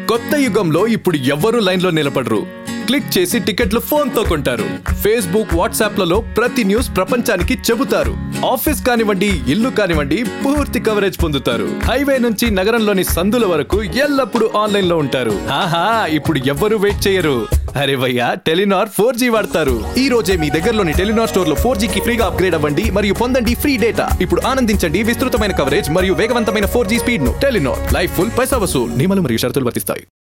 కొత్త యుగంలో ఇప్పుడు ఎవ్వరూ లైన్లో నిలబడరు క్లిక్ చేసి టికెట్లు ఫోన్తో కొంటారు ఫేస్బుక్ వాట్సాప్లలో ప్రతి న్యూస్ ప్రపంచానికి చెబుతారు ఆఫీస్ కానివ్వండి ఇల్లు కానివ్వండి పూర్తి కవరేజ్ పొందుతారు హైవే నుంచి నగరంలోని సందుల వరకు ఎల్లప్పుడూ ఆన్లైన్ లో ఉంటారు ఆహా ఇప్పుడు ఎవ్వరూ వెయిట్ చేయరు అరే భయ్యా టెలినార్ ఫోర్ జీ వాడతారు ఈ రోజే మీ దగ్గరలోని టెలినార్ స్టోర్ లో ఫోర్ కి ఫ్రీగా అప్గ్రేడ్ అవ్వండి మరియు పొందండి ఫ్రీ డేటా ఇప్పుడు ఆనందించండి విస్తృతమైన కవరేజ్ మరియు వేగవంతమైన ఫోర్ జీ స్పీడ్ ను టెలినార్ లైఫ్ ఫుల్ పైసా వసూల్ నియమాలు మరియు షరతులు వర్తిస్తాయి